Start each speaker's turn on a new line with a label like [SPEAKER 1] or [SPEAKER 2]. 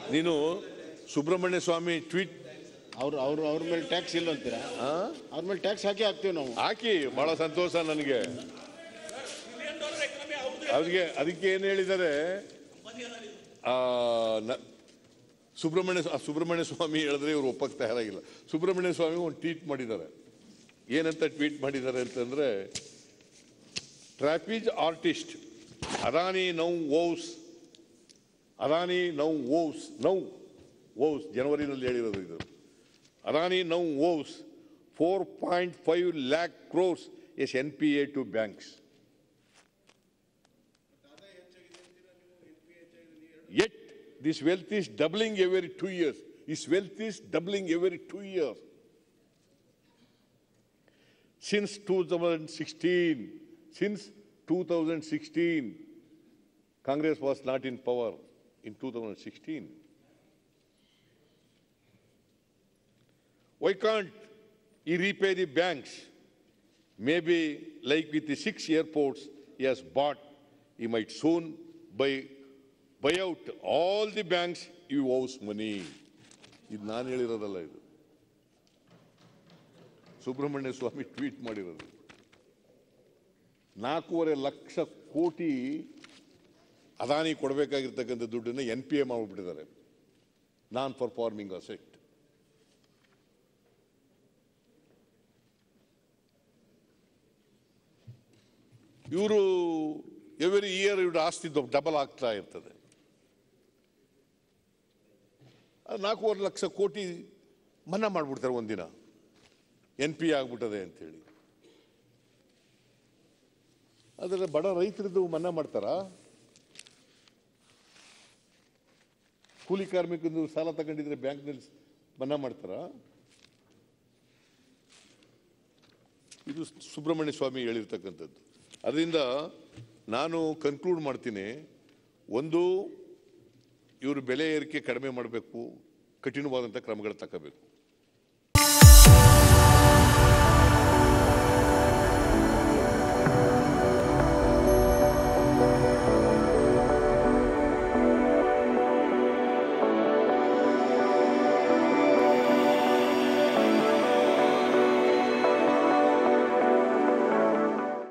[SPEAKER 1] ನೀನು ಸುಬ್ರಹ್ಮಣ್ಯ ಸ್ವಾಮಿ ಟ್ವೀಟ್
[SPEAKER 2] ಅವ್ರು ಅವ್ರು ಅವ್ರ ಮೇಲೆ ಟ್ಯಾಕ್ಸ್ ಇಲ್ಲ ಅಂತೀರಾ ಅವ್ರ ಮೇಲೆ ಟ್ಯಾಕ್ಸ್ ಹಾಕಿ ಹಾಕ್ತೀವಿ ನಾವು
[SPEAKER 1] ಹಾಕಿ ಬಹಳ ಸಂತೋಷ ನನಗೆ ಅವ್ರಿಗೆ ಅದಕ್ಕೆ ಏನು ಹೇಳಿದ್ದಾರೆ ಆ, ನ- ಸುಬ್ರಹ್ಮಣ್ಯ ಸ್ವಾ- ಸುಬ್ರಹ್ಮಣ್ಯ ಸ್ವಾಮಿ ಹೇಳಿದ್ರೆ ಇವರು ಒಪ್ಪಕ್ಕೆ ತಯಾರಾಗಿಲ್ಲ ಸುಬ್ರಹ್ಮಣ್ಯ ಸ್ವಾಮಿ ಒಂದು ಟ್ವೀಟ್ ಮಾಡಿದ್ದಾರೆ ಏನಂತ ಟ್ವೀಟ್ ಮಾಡಿದ್ದಾರೆ ಅಂತಂದ್ರೆ trapeze artist Adani now owes Adani now owes now owes ಜನವರಿನಲ್ಲಿ ಹೇಳಿರೋದು ಇದು Adani now owes four point five lakh crores as N P A to banks Yet, this wealth is doubling every two years. This wealth is doubling every two years. Since 2016, since 2016, Congress was not in power in 2016. Why can't he repay the banks? Maybe like with the six airports he has bought, he might soon buy, buy out all the banks he owes money. ಇದು ನಾನು ಹೇಳಿರೋದಲ್ಲ ಇದು ಸುಬ್ರಹ್ಮಣ್ಯ ಸ್ವಾಮಿ tweet ಮಾಡಿರೋದು ನಾಲ್ಕೂವರೆ ಲಕ್ಷ ಕೋಟಿ ಅದಾನಿ ಕೊಡಬೇಕಾಗಿರ್ತಕ್ಕಂಥ ದುಡ್ಡನ್ನು N P A ಮಾಡಿಬಿಟ್ಟಿದ್ದಾರೆ non performing asset ಇವರು every year ಇವ್ರ ಆಸ್ತಿ ಡಬಲ್ ಆಗ್ತಾ ಇರ್ತದೆ ಅದು ನಾಲ್ಕೂವರೆ ಲಕ್ಷ ಕೋಟಿ ಮನ್ನಾ ಮಾಡಿಬಿಡ್ತಾರೆ ಒಂದಿನ ಎನ್ ಪಿ ಆಗ್ಬಿಟ್ಟದೆ ಅಂತೇಳಿ ಆದರೆ ಬಡ ರೈತರದ್ದು ಮನ್ನಾ ಮಾಡ್ತಾರಾ ಕೂಲಿ ಕಾರ್ಮಿಕಂದು ಸಾಲ ತಗೊಂಡಿದ್ರೆ ಬ್ಯಾಂಕ್ನಲ್ಲಿ ಮನ್ನಾ ಮಾಡ್ತಾರಾ ಇದು ಸುಬ್ರಹ್ಮಣ್ಯ ಸ್ವಾಮಿ ಹೇಳಿರ್ತಕ್ಕಂಥದ್ದು ಅದರಿಂದ ನಾನು ಕನ್ಕ್ಲೂಡ್ ಮಾಡ್ತೀನಿ ಒಂದು ಇವರು ಬೆಲೆ ಏರಿಕೆ ಕಡಿಮೆ ಮಾಡಬೇಕು ಕಠಿಣವಾದಂಥ ಕ್ರಮಗಳು ತಗೋಬೇಕು